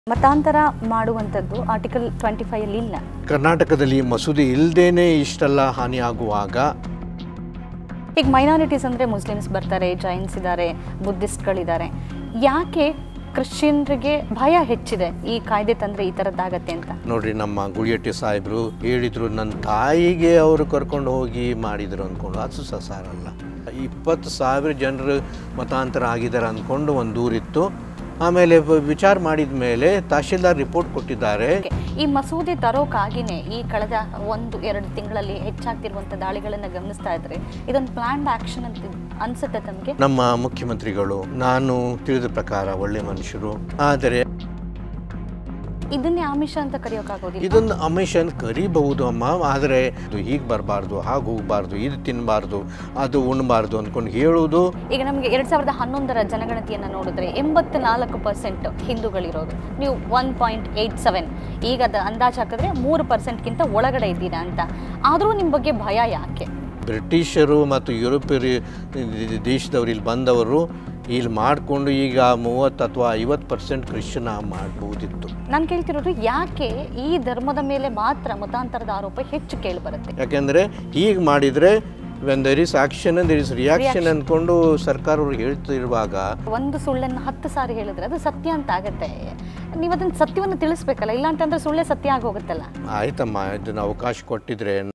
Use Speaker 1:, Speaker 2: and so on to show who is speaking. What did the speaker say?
Speaker 1: ಮತಾಂತರ ಮಾಡುವಂಥದ್ದು article twenty five ಅಲ್ಲಿ ಇಲ್ಲ
Speaker 2: ಕರ್ನಾಟಕದಲ್ಲಿ ಮಸೂದೆ ಇಲ್ಲದೇನೆ ಇಷ್ಟೆಲ್ಲ ಹಾನಿ ಆಗುವಾಗ
Speaker 1: ಈಗ ಮೈನಾರಿಟೀಸ್ ಅಂದರೆ ಮುಸ್ಲಿಮ್ಸ್ ಬರ್ತಾರೆ ಜೈನ್ಸ್ ಇದ್ದಾರೆ ಬುದ್ಧಿಸ್ಟ್ಗಳಿದ್ದಾರೆ ಯಾಕೆ ಕ್ರಿಶ್ಚಿಯನ್ರಿಗೆ ಭಯ ಹೆಚ್ಚಿದೆ ಈ ಕಾಯ್ದೆ ತಂದರೆ ಈ ಥರದ್ದಾಗತ್ತೆ ಅಂತ
Speaker 2: ನೋಡ್ರಿ ನಮ್ಮ ಗುಳಿಯಟ್ಟಿ ಸಾಹೇಬರು ಹೇಳಿದ್ರು ನನ್ನ ತಾಯಿಗೆ ಅವರು ಕರ್ಕೊಂಡು ಹೋಗಿ ಮಾಡಿದ್ರು ಅಂದ್ಕೊಂಡು ಅದು ಸಹ ಸಾರಲ್ಲ ಇಪ್ಪತ್ತು ಸಾವಿರ ಜನರು ಮತಾಂತರ ಆಗಿದ್ದಾರೆ ಅಂದ್ಕೊಂಡು ಒಂದು ದೂರಿತ್ತು ಆಮೇಲೆ ವ- ವಿಚಾರ ಮಾಡಿದ ಮೇಲೆ ತಹಶೀಲ್ದಾರ್ ರಿಪೋರ್ಟ್ ಕೊಟ್ಟಿದ್ದಾರೆ
Speaker 1: Okay. ಈ ಮಸೂದೆ ತರೋಕ್ಕಾಗಿನೇ ಈ ಕಳೆದ ಒಂದು ಎರಡು ತಿಂಗಳಲ್ಲಿ ಹೆಚ್ಚಾಗ್ತಿರುವಂಥ ದಾಳಿಗಳನ್ನು ಗಮನಿಸ್ತಾ ಇದ್ರೆ ಇದೊಂದು ಪ್ಲಾನ್ಡ್ ಆಕ್ಷನ್ ಅಂತ ಅನ್ಸುತ್ತೆ ತಮಗೆ
Speaker 2: ನಮ್ಮ ಮುಖ್ಯಮಂತ್ರಿಗಳು ನಾನು ತಿಳಿದ ಪ್ರಕಾರ ಒಳ್ಳೆ ಮನುಷ್ಯರು ಆದರೆ
Speaker 1: ಇದನ್ನೇ ಆಮಿಷ ಅಂತ ಕರೆಯೋಕ್ಕಾಗೋದಿಲ್ಲ
Speaker 2: ಇದೊಂದು ಅಮಿಷನ್ ಕರಿಬಹುದು ಅಮ್ಮ ಆದರೆ ಇದು ಹೀಗೆ ಬರಬಾರ್ದು ಹಾಗೆ ಹೋಗಬಾರ್ದು ಇದು ತಿನ್ನಬಾರ್ದು ಅದು ಉಣ್ಣಬಾರ್ದು ಅಂದ್ಕೊಂಡು ಹೇಳುವುದು
Speaker 1: ಈಗ ನಮಗೆ ಎರಡ್ ಸಾವಿರದ ಹನ್ನೊಂದರ ಜನಗಣತಿಯನ್ನು ನೋಡಿದ್ರೆ ಎಂಬತ್ತು ನಾಲ್ಕು ಪರ್ಸೆಂಟ್ ಹಿಂದೂಗಳಿರೋದು ನೀವು ಒನ್ ಪಾಯಿಂಟ್ ಏಯ್ಟ್ ಸೆವೆನ್ ಈಗ ಅದು ಅಂದಾಜು ಹಾಕಿದ್ರೆ ಮೂರು ಪರ್ಸೆಂಟ್ಗಿಂತ ಒಳಗಡೆ ಇದ್ದೀರಾ ಅಂತ ಆದರೂ ನಿಮ್ಮ ಬಗ್ಗೆ ಭಯ ಯಾಕೆ
Speaker 2: ಬ್ರಿಟಿಷರು ಮತ್ತು ಯುರೋಪಿಯರಿ ದೇಶದವರು ಇಲ್ಲಿ ಬಂದವರು ಇಲ್ಲಿ ಮಾಡಿಕೊಂಡು ಈಗ ಮೂವತ್ತು ಅಥವಾ ಐವತ್ತು ಪರ್ಸೆಂಟ್ ಕ್ರಿಶ್ಚಿಯನ್ ಮಾಡ್ಬೋದಿತ್ತು
Speaker 1: ನಾನು ಕೇಳ್ತಿರೋದು ಯಾಕೆ ಈ ಧರ್ಮದ ಮೇಲೆ ಮಾತ್ರ ಮತಾಂತರದ ಆರೋಪ ಹೆಚ್ಚು ಕೇಳಿ ಬರುತ್ತೆ
Speaker 2: ಯಾಕೆಂದರೆ ಹೀಗೆ ಮಾಡಿದರೆ when there is action there is reaction ಅಂದ್ಕೊಂಡು ಸರ್ಕಾರವ್ರು ಹೇಳ್ತಿರುವಾಗ
Speaker 1: ಒಂದು ಸುಳ್ಳನ್ನು ಹತ್ತು ಸಾರಿ ಹೇಳಿದ್ರೆ ಅದು ಸತ್ಯ ಅಂತ ಆಗತ್ತೆ ನೀವು ಅದನ್ನ ಸತ್ಯವನ್ನು ತಿಳಿಸ್ಬೇಕಲ್ಲ ಇಲ್ಲ ಅಂತಂದ್ರೆ ಸುಳ್ಳೇ ಸತ್ಯ ಆಗಿ ಹೋಗುತ್ತಲ್ಲ
Speaker 2: ಆಯ್ತಮ್ಮ ಇದನ್ನು ಅವಕಾಶ ಕೊಟ್ಟಿದ್ರೆ